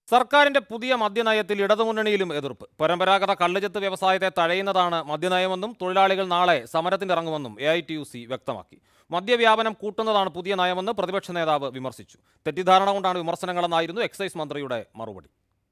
സർക്കാരിന്റെ പുതിയ മദ്യനയത്തിൽ ഇടതുമുന്നണിയിലും എതിർപ്പ് പരമ്പരാഗത കള്ളുചെത്ത് വ്യവസായത്തെ തഴയുന്നതാണ് മദ്യനയമെന്നും തൊഴിലാളികൾ നാളെ സമരത്തിനിറങ്ങുമെന്നും A I T U C വ്യക്തമാക്കി മദ്യവ്യാപനം കൂട്ടുന്നതാണ് പുതിയ നയമെന്ന് പ്രതിപക്ഷ നേതാവ് വിമർശിച്ചു തെറ്റിദ്ധാരണ കൊണ്ടാണ് വിമർശനങ്ങളെന്നായിരുന്നു എക്സൈസ് മന്ത്രിയുടെ മറുപടി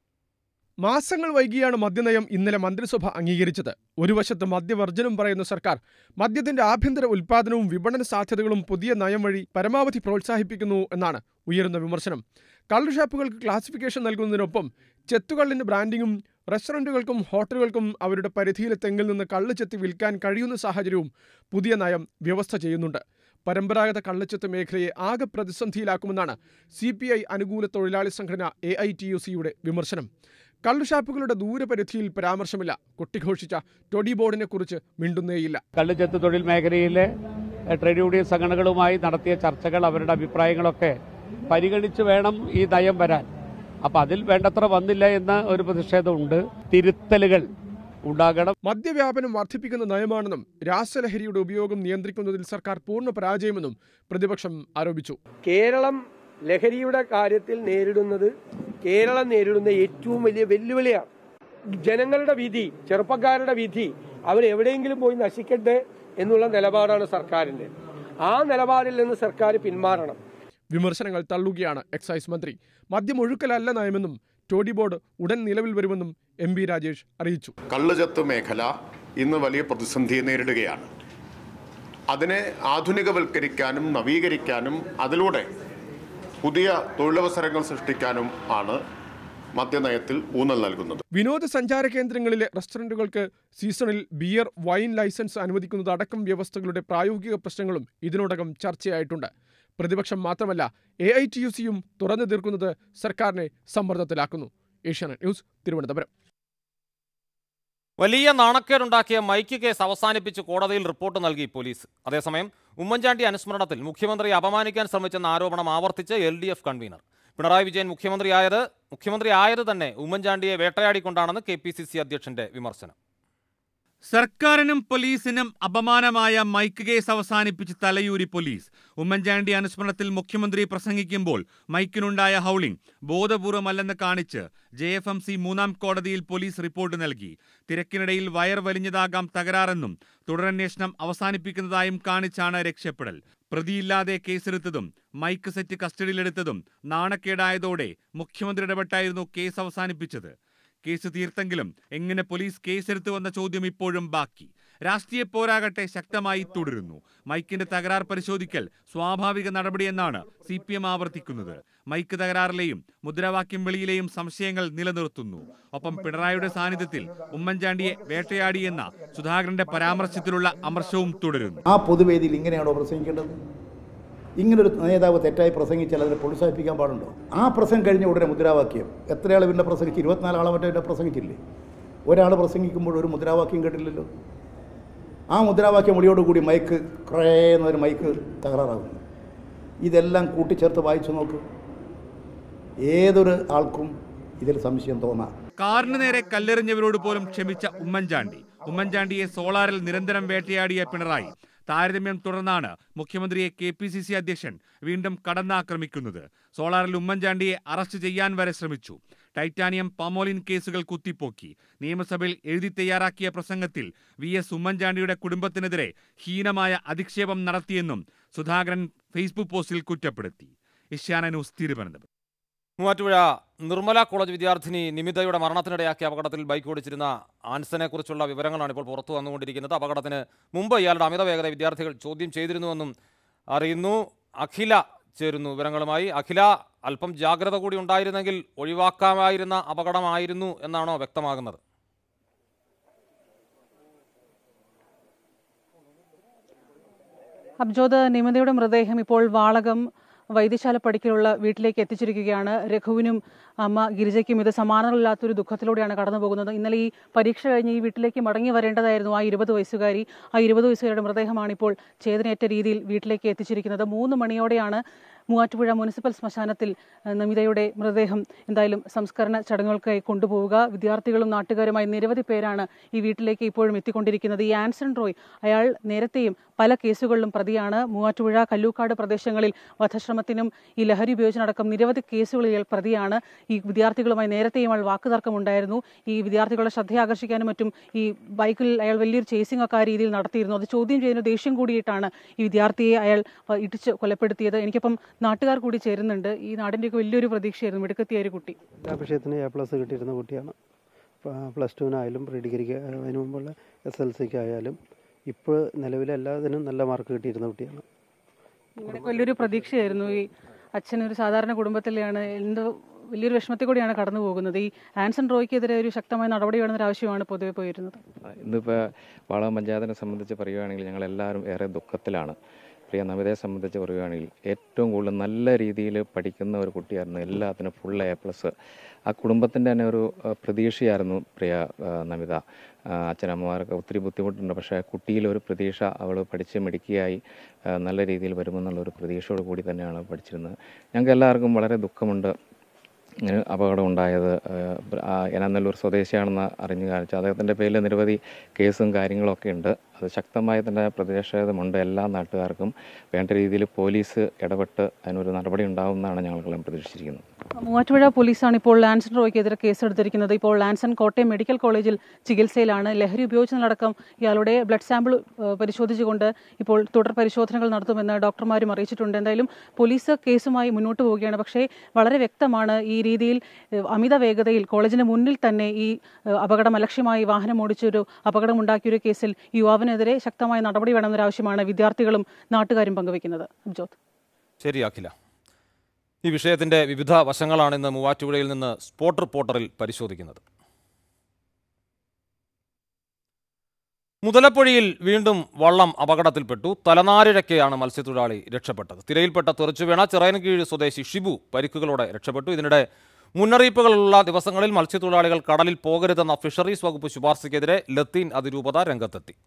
മാസങ്ങൾ വൈകിയാണ് മദ്യനയം ഇന്നലെ മന്ത്രിസഭ അംഗീകരിച്ചത് ഒരു വശത്ത് മദ്യവർജനം പറയുന്ന സർക്കാർ മദ്യത്തിന്റെ ആഭ്യന്തര ഉൽപാദനവും വിപണന സാധ്യതകളും പുതിയ നയം വഴി പരമാവധി പ്രോത്സാഹിപ്പിക്കുന്നു എന്നാണ് ഉയരുന്ന വിമർശനം കള്ളുഷാപ്പുകൾക്ക് ക്ലാസിഫിക്കേഷൻ നൽകുന്നതിനൊപ്പം ചെത്തുകള്ളിന്റെ ബ്രാൻഡിങ്ങും റെസ്റ്റോറന്റുകൾക്കും ഹോട്ടലുകൾക്കും അവരുടെ പരിധിയിലെ തെങ്ങിൽ നിന്ന് കള്ള് ചെത്തി വിൽക്കാൻ കഴിയുന്ന സാഹചര്യവും പുതിയ നയം വ്യവസ്ഥ ചെയ്യുന്നുണ്ട് പരമ്പരാഗത കള്ളച്ചെത്ത് മേഖലയെ ആകെ പ്രതിസന്ധിയിലാക്കുമെന്നാണ് സി പി ഐ അനുകൂല തൊഴിലാളി സംഘടന എ ഐ ടി യു സിയുടെ വിമർശനം കള്ളുഷാപ്പുകളുടെ ദൂരപരിധിയിൽ പരാമർശമില്ല കൊട്ടിഘോഷിച്ച ടൊഡി ബോർഡിനെ കുറിച്ച് മിണ്ടുന്നേയില്ല കള്ളുചെത്ത് തൊഴിൽ മേഖലയിലെ എഹ്, ട്രേഡ് യൂണിയൻ സംഘടനകളുമായി നടത്തിയ ചർച്ചകൾ അവരുടെ അഭിപ്രായങ്ങളൊക്കെ പരിഗണിച്ച് വേണം ഈ നയം വരാൻ അപ്പം അതിൽ വേണ്ടത്ര വന്നില്ല എന്ന ഒരു പ്രതിഷേധമുണ്ട് തിരുത്തലുകൾ ഉണ്ടാകണം മദ്യവ്യാപനം വർദ്ധിപ്പിക്കുന്ന നയമാണെന്നും രാസലഹരിയുടെ ഉപയോഗം നിയന്ത്രിക്കുന്നതിൽ സർക്കാർ പൂർണ്ണ പരാജയമെന്നും പ്രതിപക്ഷം ആരോപിച്ചു കേരളം ലഹരിയുടെ കാര്യത്തിൽ നേരിടുന്നത് കേരളം നേരിടുന്ന ഏറ്റവും വലിയ വെല്ലുവിളിയാണ് ജനങ്ങളുടെ വിധി ചെറുപ്പക്കാരുടെ വിധി അവരെവിടെയെങ്കിലും പോയി നശിക്കട്ടെ എന്നുള്ള നിലപാടാണ് സർക്കാരിന്റെ ആ നിലപാടിൽ നിന്ന് സർക്കാർ പിന്മാറണം വിമർശനങ്ങൾ തള്ളുകയാണ് എക്സൈസ് മന്ത്രി മദ്യമൊഴുക്കലല്ല നയമെന്നും ടോഡി ബോർഡ് ഉടൻ നിലവിൽ വരുമെന്നും എം ബി രാജേഷ് അറിയിച്ചു കള്ളുചത്ത് മേഖല ഇന്ന് വലിയ പ്രതിസന്ധിയെ നേരിടുകയാണ് അതിനെ ആധുനികവൽക്കരിക്കാനും നവീകരിക്കാനും അതിലൂടെ പുതിയ തൊഴിലവസരങ്ങൾ സൃഷ്ടിക്കാനും ആണ് മദ്യനയത്തിൽ ഊന്നൽ നൽകുന്നത് വിനോദസഞ്ചാര കേന്ദ്രങ്ങളിലെ റെസ്റ്റോറന്റുകൾക്ക് സീസണിൽ ബിയർ വൈൻ ലൈസൻസ് അനുവദിക്കുന്നത് അടക്കം വ്യവസ്ഥകളുടെ പ്രായോഗിക പ്രശ്നങ്ങളും ഇതിനോടകം ചർച്ചയായിട്ടുണ്ട് പ്രതിപക്ഷം മാത്രമല്ല എ ഐ ടി യു സിയും തുറന്നു തീർക്കുന്നത് സർക്കാരിനെ സമ്മർദ്ദത്തിലാക്കുന്നു ഏഷ്യാനെറ്റ് ന്യൂസ് തിരുവനന്തപുരം വലിയ നാണക്കേടുണ്ടാക്കിയ മൈക്ക് കേസ് അവസാനിപ്പിച്ച് കോടതിയിൽ റിപ്പോർട്ട് നൽകി പോലീസ് അതേസമയം ഉമ്മൻചാണ്ടി അനുസ്മരണത്തിൽ മുഖ്യമന്ത്രിയെ അപമാനിക്കാൻ ശ്രമിച്ചെന്ന ആരോപണം ആവർത്തിച്ച് L D F convener Pinarayi Vijayan മുഖ്യമന്ത്രിയായത് മുഖ്യമന്ത്രി ആയത് തന്നെ ഉമ്മൻചാണ്ടിയെ വേട്ടയാടിക്കൊണ്ടാണെന്ന് കെ പി സി സി അധ്യക്ഷന്റെ വിമർശനം സർക്കാരിനും പോലീസിനും അപമാനമായ മൈക്ക് കേസ് അവസാനിപ്പിച്ച് തലയൂരി പോലീസ് ഉമ്മൻചാണ്ടി അനുസ്മരണത്തിൽ മുഖ്യമന്ത്രി പ്രസംഗിക്കുമ്പോൾ മൈക്കിനുണ്ടായ ഹൗളിംഗ് ബോധപൂർവമല്ലെന്ന് കാണിച്ച് ജെ എഫ് എം സി മൂന്നാം കോടതിയിൽ പോലീസ് റിപ്പോർട്ട് നൽകി തിരക്കിനിടയിൽ വയർ വലിഞ്ഞതാകാം തകരാറെന്നും തുടരന്വേഷണം അവസാനിപ്പിക്കുന്നതായും കാണിച്ചാണ് രക്ഷപ്പെടൽ പ്രതിയില്ലാതെ കേസെടുത്തതും മൈക്ക് സെറ്റ് കസ്റ്റഡിയിലെടുത്തതും നാണക്കേടായതോടെ മുഖ്യമന്ത്രി ഇടപെട്ടായിരുന്നു കേസ് അവസാനിപ്പിച്ചത് കേസ് തീർത്തെങ്കിലും എങ്ങനെ പോലീസ് കേസെടുത്തുവെന്ന ചോദ്യം ഇപ്പോഴും ബാക്കി രാഷ്ട്രീയ പോരാകട്ടെ ശക്തമായി തുടരുന്നു മൈക്കിന്റെ തകരാർ പരിശോധിക്കൽ സ്വാഭാവിക നടപടിയെന്നാണ് സി പി എം ആവർത്തിക്കുന്നത് മൈക്ക് തകരാറിലെയും മുദ്രാവാക്യം വിളിയിലെയും സംശയങ്ങൾ നിലനിർത്തുന്നു ഒപ്പം പിണറായിയുടെ സാന്നിധ്യത്തിൽ ഉമ്മൻചാണ്ടിയെ വേട്ടയാടിയെന്ന സുധാകരന്റെ പരാമർശത്തിലുള്ള അമർഷവും തുടരുന്നു ആ പൊതുവേദിയിൽ ഇങ്ങനെയാണോ പ്രസംഗിക്കേണ്ടത് ഇങ്ങനൊരു നേതാവ് തെറ്റായി പ്രസംഗിച്ചാൽ അതിനെ പ്രോത്സാഹിപ്പിക്കാൻ പാടുണ്ടോ ആ പ്രസംഗം കഴിഞ്ഞ ഉടനെ മുദ്രാവാക്യം എത്രയാൾ പിന്നെ പ്രസംഗിച്ചു ഇരുപത്തിനാല് ആളെ മറ്റേ പ്രസംഗിച്ചില്ലേ ഒരാൾ പ്രസംഗിക്കുമ്പോൾ ഒരു മുദ്രാവാക്യം കേട്ടില്ലല്ലോ ആ മുദ്രാവാക്യം വിളിയോടുകൂടി മൈക്ക് കുറേ എന്നൊരു മൈക്ക് തകരാറാകുന്നു ഇതെല്ലാം കൂട്ടിച്ചേർത്ത് വായിച്ചു നോക്ക് ഏതൊരു ആൾക്കും ഇതിൽ സംശയം തോന്നാം കാറിന് നേരെ കല്ലെറിഞ്ഞവരോട് പോലും ക്ഷമിച്ച ഉമ്മൻചാണ്ടി ഉമ്മൻചാണ്ടിയെ സോളാറിൽ നിരന്തരം വേട്ടയാടിയ പിണറായി താരതമ്യം തുടർന്നാണ് മുഖ്യമന്ത്രിയെ കെ പി സി സി അധ്യക്ഷൻ വീണ്ടും കടന്നാക്രമിക്കുന്നത് സോളാറിൽ ഉമ്മൻചാണ്ടിയെ അറസ്റ്റ് ചെയ്യാൻ വരെ ശ്രമിച്ചു ടൈറ്റാനിയം പമോലിൻ കേസുകൾ കുത്തിപ്പോക്കി നിയമസഭയിൽ എഴുതി തയ്യാറാക്കിയ പ്രസംഗത്തിൽ വി എസ് ഉമ്മൻചാണ്ടിയുടെ കുടുംബത്തിനെതിരെ ഹീനമായ അധിക്ഷേപം നടത്തിയെന്നും സുധാകരൻ ഫേസ്ബുക്ക് പോസ്റ്റിൽ കുറ്റപ്പെടുത്തി Asianet news Thiruvananthapuram Muvattupuzha Nirmala college വിദ്യാർത്ഥിനി നിമിതയുടെ മരണത്തിനിടയാക്കിയ അപകടത്തിൽ ബൈക്ക് ഓടിച്ചിരുന്ന ആൻസനെ കുറിച്ചുള്ള വിവരങ്ങളാണ് ഇപ്പോൾ പുറത്തു വന്നുകൊണ്ടിരിക്കുന്നത് അപകടത്തിന് മുമ്പ് ഇയാളുടെ അമിത വേഗത വിദ്യാർത്ഥികൾ ചോദ്യം ചെയ്തിരുന്നുവെന്നും അറിയുന്നു അഖില ചേരുന്നു വിവരങ്ങളുമായി അഖില അല്പം ജാഗ്രത കൂടി ഉണ്ടായിരുന്നെങ്കിൽ ഒഴിവാക്കാമായിരുന്ന അപകടമായിരുന്നു എന്നാണോ വ്യക്തമാകുന്നത് അബ്ജോദ് നിമിതയുടെ മൃതദേഹം ഇപ്പോൾ വാളകം വൈദ്യശാല പടിക്കലുള്ള വീട്ടിലേക്ക് എത്തിച്ചിരിക്കുകയാണ് രഘുവിനും അമ്മ ഗിരിജയ്ക്കും ഇത് സമാനമില്ലാത്തൊരു ദുഃഖത്തിലൂടെയാണ് കടന്നു പോകുന്നത് ഇന്നലെ ഈ പരീക്ഷ കഴിഞ്ഞ് ഈ വീട്ടിലേക്ക് മടങ്ങി വരേണ്ടതായിരുന്നു ആ ഇരുപത് വയസ്സുകാരി ആ ഇരുപത് വയസ്സുകാരുടെ മൃതദേഹമാണ് ഇപ്പോൾ ചേതനയേറ്റ രീതിയിൽ വീട്ടിലേക്ക് എത്തിച്ചിരിക്കുന്നത് മൂന്ന് മണിയോടെയാണ് മൂവാറ്റുപുഴ മുനിസിപ്പൽ ശ്മശാനത്തിൽ ആ, നമിതയുടെ മൃതദേഹം എന്തായാലും സംസ്കരണ ചടങ്ങുകൾക്കായി കൊണ്ടുപോവുക വിദ്യാർത്ഥികളും നാട്ടുകാരുമായി നിരവധി പേരാണ് ഈ വീട്ടിലേക്ക് ഇപ്പോഴും എത്തിക്കൊണ്ടിരിക്കുന്നത് ഈ ആൻസൺ റോയ് അയാൾ നേരത്തെയും പല കേസുകളിലും പ്രതിയാണ് മൂവാറ്റുപുഴ കല്ലൂക്കാട് പ്രദേശങ്ങളിൽ വധശ്രമത്തിനും ഈ ലഹരി ഉപയോഗിച്ചടക്കം നിരവധി കേസുകളിൽ ഇയാൾ പ്രതിയാണ് ഈ വിദ്യാർത്ഥികളുമായി നേരത്തെയും അയാൾ വാക്കുതർക്കമുണ്ടായിരുന്നു ഈ വിദ്യാർത്ഥികളുടെ ശ്രദ്ധ ആകർഷിക്കാനും മറ്റും ഈ ബൈക്കിൽ അയാൾ വലിയൊരു ചേസിംഗ് ഒക്കെ ആ രീതിയിൽ നടത്തിയിരുന്നു അത് ചോദ്യം ചെയ്യുന്ന ദേഷ്യം കൂടിയിട്ടാണ് ഈ വിദ്യാർത്ഥിയെ അയാൾ അഹ് ഇടിച്ച് കൊലപ്പെടുത്തിയത് എനിക്കിപ്പം നാട്ടുകാർ കൂടി ചേരുന്നുണ്ട് ഈ നാടിൻ്റെയൊക്കെ വലിയൊരു പ്രതീക്ഷയായിരുന്നു മിടുക്കത്തിയ ഒരു കുട്ടി എല്ലാ വിഷയത്തിനും എ പ്ലസ് കിട്ടിയിരുന്ന കുട്ടിയാണ് പ്ലസ് ടുവിനായാലും പ്രീ ഡിഗ്രിക്ക് അതിന് മുമ്പുള്ള എസ് എൽ സിക്ക് ആയാലും ഇപ്പോൾ നിലവിൽ എല്ലാത്തിനും നല്ല മാർക്ക് കിട്ടിയിരുന്ന കുട്ടിയാണ് നിങ്ങളുടെയൊക്കെ വലിയൊരു പ്രതീക്ഷയായിരുന്നു ഈ അച്ഛൻ ഒരു സാധാരണ കുടുംബത്തിലെയാണ് എന്തോ വലിയൊരു വിഷമത്തിൽ കൂടിയാണ് കടന്നു പോകുന്നത് ഈ ആൻസൺ റോയ്ക്കെതിരെ ഒരു ശക്തമായ നടപടി വേണമെന്നൊരു ആവശ്യമാണ് പൊതുവെ പോയിരുന്നത് ഇന്നിപ്പോൾ വാളകം പഞ്ചായത്തിനെ സംബന്ധിച്ച് പറയുകയാണെങ്കിൽ ഞങ്ങളെല്ലാവരും ഏറെ ദുഃഖത്തിലാണ് പ്രിയ നമിതയെ സംബന്ധിച്ച് പറയുകയാണെങ്കിൽ ഏറ്റവും കൂടുതൽ നല്ല രീതിയിൽ പഠിക്കുന്ന ഒരു കുട്ടിയായിരുന്നു എല്ലാത്തിനും ഫുൾ എ പ്ലസ് ആ കുടുംബത്തിൻ്റെ തന്നെ ഒരു ആ, പ്രതീക്ഷയായിരുന്നു പ്രിയ ആ, നമിത ആ, അച്ഛനമ്മമാർക്ക് ഒത്തിരി ബുദ്ധിമുട്ടുണ്ട് പക്ഷേ കുട്ടിയിലൊരു പ്രതീക്ഷ അവൾ പഠിച്ച് മിടുക്കിയായി ആ, നല്ല രീതിയിൽ വരുമെന്നുള്ളൊരു പ്രതീക്ഷയോട് കൂടി തന്നെയാണ് പഠിച്ചിരുന്നത് ഞങ്ങൾക്ക് എല്ലാവർക്കും വളരെ ദുഃഖമുണ്ട് ഇങ്ങനെ അപകടം ഉണ്ടായത് എനന്നല്ലൂർ സ്വദേശിയാണെന്ന് അറിഞ്ഞു കാണിച്ചു അദ്ദേഹത്തിൻ്റെ പേരിൽ നിരവധി കേസും കാര്യങ്ങളൊക്കെ ഉണ്ട് അത് ശക്തമായ തന്നെ പ്രതിഷേധമുണ്ട് എല്ലാ നാട്ടുകാർക്കും വേണ്ട രീതിയിൽ പോലീസ് ഇടപെട്ട് അതിനൊരു നടപടി ഉണ്ടാകുമെന്നാണ് ഞങ്ങളെല്ലാം പ്രതീക്ഷിച്ചിരിക്കുന്നത് മൂവാറ്റുപുഴ പോലീസാണ് ഇപ്പോൾ ലാൻസൺ റോയ്ക്കെതിരെ കേസെടുത്തിരിക്കുന്നത് ഇപ്പോൾ ലാൻസൺ കോട്ടയം മെഡിക്കൽ കോളേജിൽ ചികിത്സയിലാണ് ലഹരി ഉപയോഗിച്ചതിനടക്കം ഇയാളുടെ ബ്ലഡ് സാമ്പിൾ ഏഹ്, പരിശോധിച്ചുകൊണ്ട് ഇപ്പോൾ തുടർ പരിശോധനകൾ നടത്തുമെന്ന് ഡോക്ടർമാരും അറിയിച്ചിട്ടുണ്ട് എന്തായാലും പോലീസ് കേസുമായി മുന്നോട്ട് പോവുകയാണ് പക്ഷേ വളരെ വ്യക്തമാണ് ഈ രീതിയിൽ ഏഹ്, അമിത വേഗതയിൽ കോളേജിന് മുന്നിൽ തന്നെ ഈ ഏഹ്, അപകടം അലക്ഷ്യമായി വാഹനം ഓടിച്ചൊരു അപകടമുണ്ടാക്കിയൊരു കേസിൽ ഈ യുവാവിനെതിരെ ശക്തമായ നടപടി വേണമെന്നൊരു ആവശ്യമാണ് വിദ്യാർത്ഥികളും നാട്ടുകാരും പങ്കുവയ്ക്കുന്നത് അബ്ജോത് ശരി അഖില ഈ വിഷയത്തിന്റെ വിവിധ വശങ്ങളാണ് ഇന്ന് മൂവാറ്റുപുഴയിൽ നിന്ന് സ്പോട്ട് റിപ്പോർട്ടറിൽ പരിശോധിക്കുന്നത് മുതലപ്പൊഴിയിൽ വീണ്ടും വള്ളം അപകടത്തിൽപ്പെട്ടു തലനാരിഴക്കെയാണ് മത്സ്യത്തൊഴിലാളി രക്ഷപ്പെട്ടത് തിരയിൽപ്പെട്ട തെറിച്ചുവീണ ചിറയൻകീഴ് സ്വദേശി ഷിബു പരിക്കുകളോടെ രക്ഷപ്പെട്ടു ഇതിനിടെ മുന്നറിയിപ്പുകളുള്ള ദിവസങ്ങളിൽ മത്സ്യത്തൊഴിലാളികൾ കടലിൽ പോകരുതെന്ന ഫിഷറീസ് വകുപ്പ് ശുപാർശയ്ക്കെതിരെ ലത്തീൻ അതിരൂപത രംഗത്തെത്തി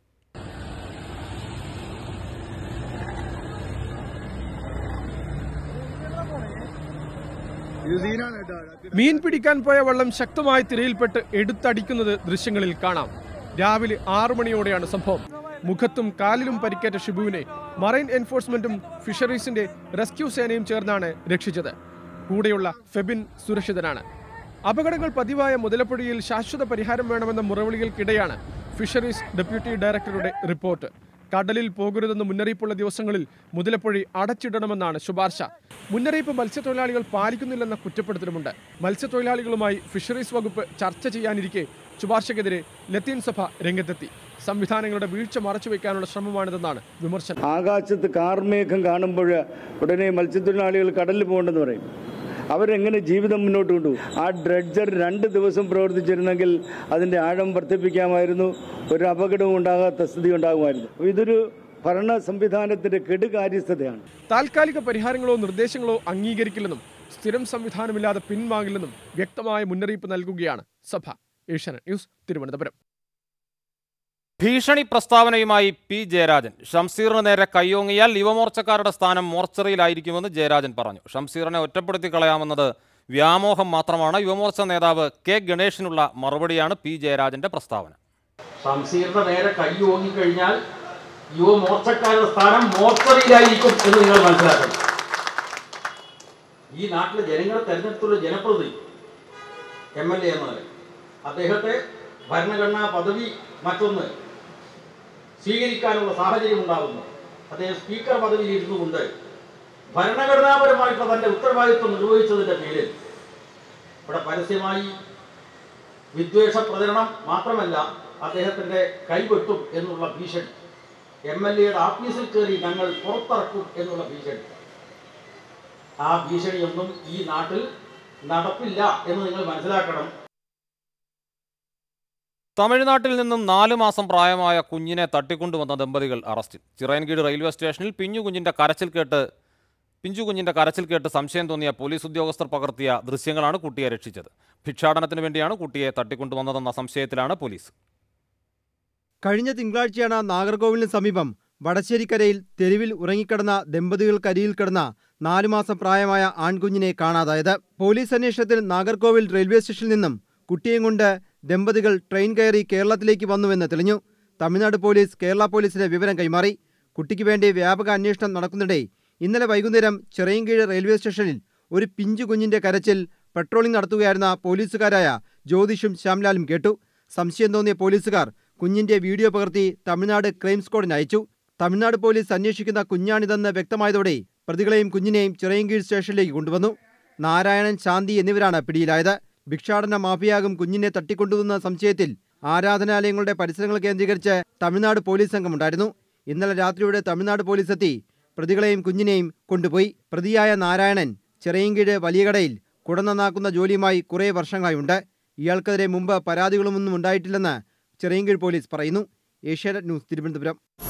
മീൻ പിടിക്കാൻ പോയ വള്ളം ശക്തമായ തിരയിൽപ്പെട്ട് എടുത്തടിക്കുന്നത് ദൃശ്യങ്ങളിൽ കാണാം രാവിലെ ആറു മണിയോടെയാണ് സംഭവം മുഖത്തും കാലിലും പരിക്കേറ്റ ഷിബുവിനെ മറൈൻ എൻഫോഴ്സ്മെന്റും ഫിഷറീസിന്റെ റെസ്ക്യൂ സേനയും ചേർന്നാണ് രക്ഷിച്ചത് കൂടെയുള്ള ഫെബിൻ സുരക്ഷിതനാണ് അപകടങ്ങൾ പതിവായ മുതലപ്പുഴയിൽ ശാശ്വത പരിഹാരം വേണമെന്ന മുറവിളികൾക്കിടെയാണ് ഫിഷറീസ് ഡെപ്യൂട്ടി ഡയറക്ടറുടെ റിപ്പോർട്ട് കടലിൽ പോകരുതെന്ന് മുന്നറിയിപ്പുള്ള ദിവസങ്ങളിൽ മുതലപ്പുഴി അടച്ചിടണമെന്നാണ് ശുപാർശ മുന്നറിയിപ്പ് മത്സ്യത്തൊഴിലാളികൾ പാലിക്കുന്നില്ലെന്ന കുറ്റപ്പെടുത്തലുമുണ്ട് മത്സ്യത്തൊഴിലാളികളുമായി ഫിഷറീസ് വകുപ്പ് ചർച്ച ചെയ്യാനിരിക്കെ ശുപാർശക്കെതിരെ ലത്തീൻ സഭ രംഗത്തെത്തി സംവിധാനങ്ങളുടെ വീഴ്ച മറച്ചുവെക്കാനുള്ള ശ്രമമാണിതെന്നാണ് വിമർശനം ആകാശത്ത് കാർമേഘം കാണുമ്പോൾ ഉടനെ മത്സ്യത്തൊഴിലാളികൾ കടലിൽ പോകണ്ടെന്ന് പറയും അവരെങ്ങനെ ജീവിതം മുന്നോട്ട് കൊണ്ടുപോകും ആ ഡ്രഡ്ജർ രണ്ട് ദിവസം പ്രവർത്തിച്ചിരുന്നെങ്കിൽ അതിൻ്റെ ആഴം വർദ്ധിപ്പിക്കാമായിരുന്നു ഒരു അപകടവും ഉണ്ടാകാത്ത സ്ഥിതി ഉണ്ടാകുമായിരുന്നു അപ്പോൾ ഇതൊരു ഭരണ സംവിധാനത്തിൻ്റെ കെടുകാര്യസ്ഥതയാണ് താൽക്കാലിക പരിഹാരങ്ങളോ നിർദ്ദേശങ്ങളോ അംഗീകരിക്കില്ലെന്നും സ്ഥിരം സംവിധാനമില്ലാതെ പിൻവാങ്ങില്ലെന്നും വ്യക്തമായ മുന്നറിയിപ്പ് നൽകുകയാണ് സഭ ഏഷ്യാനെറ്റ് ന്യൂസ് തിരുവനന്തപുരം ഭീഷണി പ്രസ്താവനയുമായി പി ജയരാജൻ ഷംസീറിന് നേരെ കയ്യോങ്ങിയാൽ യുവമോർച്ചക്കാരുടെ സ്ഥാനം മോർച്ചറിയിലായിരിക്കുമെന്ന് ജയരാജൻ പറഞ്ഞു ഷംസീറിനെ ഒറ്റപ്പെടുത്തി കളയാമെന്നത് വ്യാമോഹം മാത്രമാണ് യുവമോർച്ച നേതാവ് കെ ഗണേഷിനുള്ള മറുപടിയാണ് പി ജയരാജന്റെ പ്രസ്താവന ഷംസീറിന്റെ നേരെ കൈ ഓങ്ങിക്കഴിഞ്ഞാൽ യുവമോർച്ചക്കാരുടെ സ്ഥാനം മോർച്ചറിയിലായിരിക്കും എന്ന് നിങ്ങൾ മനസ്സിലാക്കണം ഈ നാട്ടിലെ ജനങ്ങൾ തെരഞ്ഞെടുത്തുള്ള ജനപ്രതിനിധി എം എൽ എ എന്ന നിലയിൽ അദ്ദേഹത്തെ ഭരണഘടനാ പദവി മറ്റൊന്ന് സ്വീകരിക്കാനുള്ള സാഹചര്യം ഉണ്ടാകുന്നു അദ്ദേഹം സ്പീക്കർ പദവിയിൽ ഇരുന്നു കൊണ്ട് ഭരണഘടനാപരമായിട്ടുള്ള തന്റെ ഉത്തരവാദിത്വം നിർവഹിച്ചതിന്റെ പേരിൽ ഇവിടെ പരസ്യമായി വിദ്വേഷ പ്രചരണം മാത്രമല്ല അദ്ദേഹത്തിന്റെ കൈവെട്ടും എന്നുള്ള ഭീഷണി എം എൽ എയുടെ ആഫീസിൽ കയറി ഞങ്ങൾ പുറത്തിറക്കും എന്നുള്ള ഭീഷണി ആ ഭീഷണിയൊന്നും ഈ നാട്ടിൽ നടപ്പില്ല എന്ന് നിങ്ങൾ മനസ്സിലാക്കണം തമിഴ്നാട്ടിൽ നിന്നും നാല് മാസം പ്രായമായ കുഞ്ഞിനെ തട്ടിക്കൊണ്ടുവന്ന ദമ്പതികൾ അറസ്റ്റിൽ ചിറയൻകീഴ് റെയിൽവേ സ്റ്റേഷനിൽ പിഞ്ഞു കുഞ്ഞിന്റെ കരച്ചിൽ കേട്ട് പിഞ്ചു കുഞ്ഞിന്റെ കരച്ചിൽ കേട്ട് സംശയം തോന്നിയ പോലീസ് ഉദ്യോഗസ്ഥർ പകർത്തിയ ദൃശ്യങ്ങളാണ് കുട്ടിയെ രക്ഷിച്ചത് ഭിക്ഷാടനത്തിന് വേണ്ടിയാണ് കുട്ടിയെ തട്ടിക്കൊണ്ടുവന്നതെന്ന സംശയത്തിലാണ് പോലീസ് കഴിഞ്ഞ തിങ്കളാഴ്ചയാണ് നാഗർകോവിലിന് സമീപം വടശ്ശേരിക്കരയിൽ തെരുവിൽ ഉറങ്ങിക്കിടന്ന ദമ്പതികൾക്കരിയിൽ കിടന്ന നാലു മാസം പ്രായമായ ആൺകുഞ്ഞിനെ കാണാതായത് പോലീസ് അന്വേഷണത്തിൽ നാഗർകോവിൽ റെയിൽവേ സ്റ്റേഷനിൽ നിന്നും കുട്ടിയെയും കൊണ്ട് ദമ്പതികൾ ട്രെയിൻ കയറി കേരളത്തിലേക്ക് വന്നുവെന്ന് തെളിഞ്ഞു തമിഴ്നാട് പോലീസ് കേരള പോലീസിന് വിവരം കൈമാറി കുട്ടിക്ക് വേണ്ടി വ്യാപക അന്വേഷണം നടക്കുന്നിടെ ഇന്നലെ വൈകുന്നേരം ചിറയൻകീഴ് റെയിൽവേ സ്റ്റേഷനിൽ ഒരു പിഞ്ചു കുഞ്ഞിന്റെ കരച്ചിൽ പെട്രോളിംഗ് നടത്തുകയായിരുന്ന പോലീസുകാരായ ജ്യോതിഷും ശ്യാംലാലും കേട്ടു സംശയം തോന്നിയ പോലീസുകാർ കുഞ്ഞിന്റെ വീഡിയോ പകർത്തി തമിഴ്നാട് ക്രൈം സ്ക്വാഡിന് അയച്ചു തമിഴ്നാട് പോലീസ് അന്വേഷിക്കുന്ന കുഞ്ഞാണിതെന്ന് വ്യക്തമായതോടെ പ്രതികളെയും കുഞ്ഞിനെയും ചിറയൻകീഴ് സ്റ്റേഷനിലേക്ക് കൊണ്ടുവന്നു നാരായണൻ ശാന്തി എന്നിവരാണ് പിടിയിലായത് ഭിക്ഷാടന മാഫിയാകും കുഞ്ഞിനെ തട്ടിക്കൊണ്ടുവന്ന സംശയത്തിൽ ആരാധനാലയങ്ങളുടെ പരിസരങ്ങൾ കേന്ദ്രീകരിച്ച് തമിഴ്നാട് പോലീസ് സംഘമുണ്ടായിരുന്നു ഇന്നലെ രാത്രിയോടെ തമിഴ്നാട് പോലീസ് എത്തി പ്രതികളെയും കുഞ്ഞിനെയും കൊണ്ടുപോയി പ്രതിയായ നാരായണൻ ചിറയൻകീഴ് വലിയ കടയിൽ കുട നന്നാക്കുന്ന ജോലിയുമായി കുറേ വർഷങ്ങളായുണ്ട് ഇയാൾക്കെതിരെ മുമ്പ് പരാതികളൊന്നും ഉണ്ടായിട്ടില്ലെന്ന് ചിറയൻകീഴ് പോലീസ് പറയുന്നു ഏഷ്യാനെറ്റ് ന്യൂസ് തിരുവനന്തപുരം